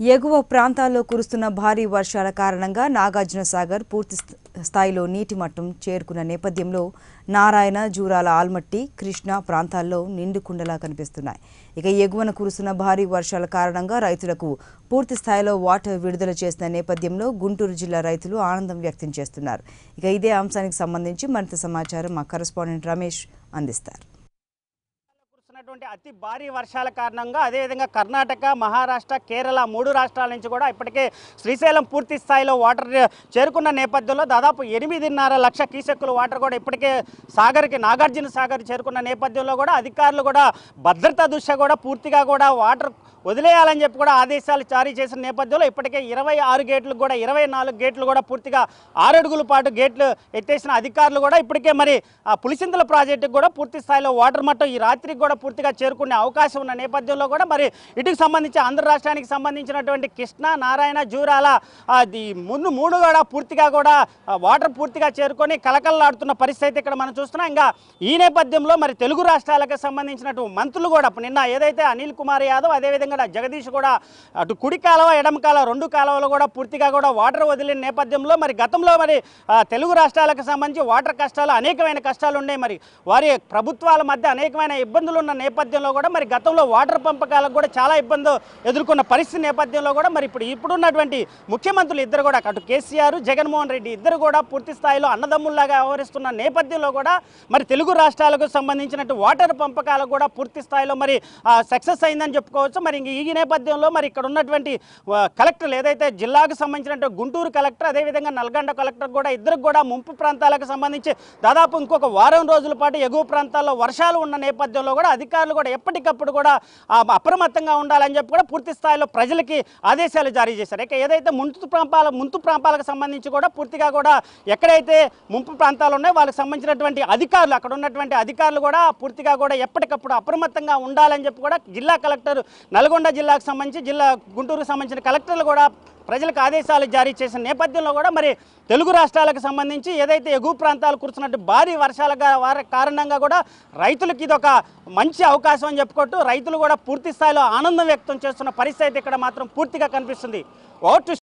ఎగువ ప్రాంతాల్లో కురుస్తున్న భారీ వర్షాల కారణంగా నాగార్జున సాగర్ పూర్తి స్థ- స్థాయిలో నీటి మట్టం చేరుకున్న నేపథ్యంలో నారాయణ జూరాల ఆల్మట్టి కృష్ణా ప్రాంతాల్లో నిండుకుండలా కనిపిస్తున్నాయి ఇక ఎగువన కురుస్తున్న భారీ వర్షాల కారణంగా రైతులకు పూర్తి స్థాయిలో వాటర్ విడుదల చేసిన నేపథ్యంలో గుంటూరు జిల్లా రైతులు ఆనందం వ్యక్తం చేస్తున్నారు ఇక ఇదే అంశానికి సంబంధించి మరింత సమాచారం మా కరెస్పాండెంట్ రమేష్ అందిస్తారు కురుస్తున్నటువంటి అతి భారీ వర్షాల కారణంగా అదేవిధంగా కర్ణాటక మహారాష్ట్ర కేరళ మూడు రాష్ట్రాల నుంచి కూడా ఇప్పటికే శ్రీశైలం పూర్తి స్థాయిలో వాటర్ చేరుకున్న నేపథ్యంలో దాదాపు ఎనిమిదిన్నర లక్ష కీసెక్కుల వాటర్ కూడా ఇప్పటికే సాగర్కి నాగార్జున సాగర్ చేరుకున్న నేపథ్యంలో కూడా అధికారులు కూడా భద్రతా దృష్ట్యా కూడా పూర్తిగా కూడా వాటర్ వదిలేయాలని చెప్పి కూడా ఆదేశాలు జారీ చేసిన నేపథ్యంలో ఇప్పటికే ఇరవై ఆరు గేట్లు కూడా ఇరవై నాలుగు గేట్లు కూడా పూర్తిగా ఆరు అడుగుల పాటు గేట్లు ఎత్తేసిన అధికారులు కూడా ఇప్పటికే మరి ఆ పులిసింతల ప్రాజెక్టుకు కూడా పూర్తి స్థాయిలో వాటర్ మట్టం ఈ రాత్రికి కూడా పూర్తిగా చేరుకునే అవకాశం ఉన్న నేపథ్యంలో కూడా మరి ఇటుకు సంబంధించి ఆంధ్ర రాష్ట్రానికి సంబంధించినటువంటి కృష్ణా నారాయణ జూరాల ఆ, ది ముందు మూడు కూడా పూర్తిగా కూడా ఆ, వాటర్ పూర్తిగా చేరుకొని కలకలలాడుతున్న పరిస్థితి ఇక్కడ మనం చూస్తున్నాం ఇంకా ఈ నేపథ్యంలో మరి తెలుగు రాష్ట్రాలకు సంబంధించినట్టు మంత్రులు కూడా నిన్న ఏదైతే అనిల్ కుమార్ యాదవ్ అదేవిధంగా జగదీష్ కూడా అటు కుడి కాలువ ఎడమ కాలువ రెండు కాలువలు కూడా పూర్తిగా కూడా వాటర్ వదిలిన నేపథ్యంలో మరి గతంలో మరి ఆ, తెలుగు రాష్ట్రాలకు సంబంధించి వాటర్ కష్టాలు అనేకమైన కష్టాలు ఉన్నాయి మరి వారి ప్రభుత్వాల మధ్య అనేకమైన ఇబ్బందులు ఉన్న నేపథ్యంలో కూడా మరి గతంలో వాటర్ పంపకాలకు కూడా చాలా ఇబ్బంది ఎదుర్కొన్న పరిస్థితి నేపథ్యంలో కూడా మరి ఇప్పుడు ఇప్పుడున్నటువంటి ముఖ్యమంత్రులు ఇద్దరు కూడా అటు కేసీఆర్ జగన్మోహన్ రెడ్డి ఇద్దరు కూడా పూర్తి స్థాయిలో అన్నదమ్ముల్లాగా వ్యవహరిస్తున్న నేపథ్యంలో కూడా మరి తెలుగు రాష్ట్రాలకు సంబంధించినట్టు వాటర్ పంపకాలకు కూడా పూర్తి స్థాయిలో మరి సక్సెస్ అయిందని చెప్పుకోవచ్చు మరి ఇంక ఈ నేపథ్యంలో మరి ఇక్కడ ఉన్నటువంటి ఆ, కలెక్టర్లు ఏదైతే జిల్లాకు సంబంధించినట్టు గుంటూరు కలెక్టర్ అదేవిధంగా నల్గొండ కలెక్టర్ కూడా ఇద్దరు కూడా ముంపు ప్రాంతాలకు సంబంధించి దాదాపు ఇంకొక వారం రోజుల పాటు ఎగువ ప్రాంతాల్లో వర్షాలు ఉన్న నేపథ్యంలో కూడా అధికారులు కూడా ఎప్పటికప్పుడు కూడా ఆ, అప్రమత్తంగా ఉండాలని చెప్పి కూడా పూర్తి స్థాయిలో ప్రజలకి ఆదేశాలు జారీ చేశారు ఇక ఏదైతే ముంపు ప్రాంతాల ముంపు ప్రాంతాలకు సంబంధించి కూడా పూర్తిగా కూడా ఎక్కడైతే ముంపు ప్రాంతాలు ఉన్నాయో వాళ్ళకి సంబంధించినటువంటి అధికారులు అక్కడ ఉన్నటువంటి అధికారులు కూడా పూర్తిగా కూడా ఎప్పటికప్పుడు అప్రమత్తంగా ఉండాలని చెప్పి కూడా జిల్లా కలెక్టర్ నల్గొండ జిల్లాకు సంబంధించి జిల్లా గుంటూరుకు సంబంధించిన కలెక్టర్లు కూడా ప్రజలకు ఆదేశాలు జారీ చేసిన నేపథ్యంలో కూడా మరి తెలుగు రాష్ట్రాలకు సంబంధించి ఏదైతే ఎగువ ప్రాంతాలు కురుస్తున్నట్టు భారీ వర్షాల గా- వారి కారణంగా కూడా రైతులకి ఇది ఒక మంచి అవకాశం అని చెప్పుకోవట్టు రైతులు కూడా పూర్తి స్థాయిలో ఆనందం వ్యక్తం చేస్తున్న పరిస్థితి ఇక్కడ మాత్రం పూర్తిగా కనిపిస్తుంది ఓటు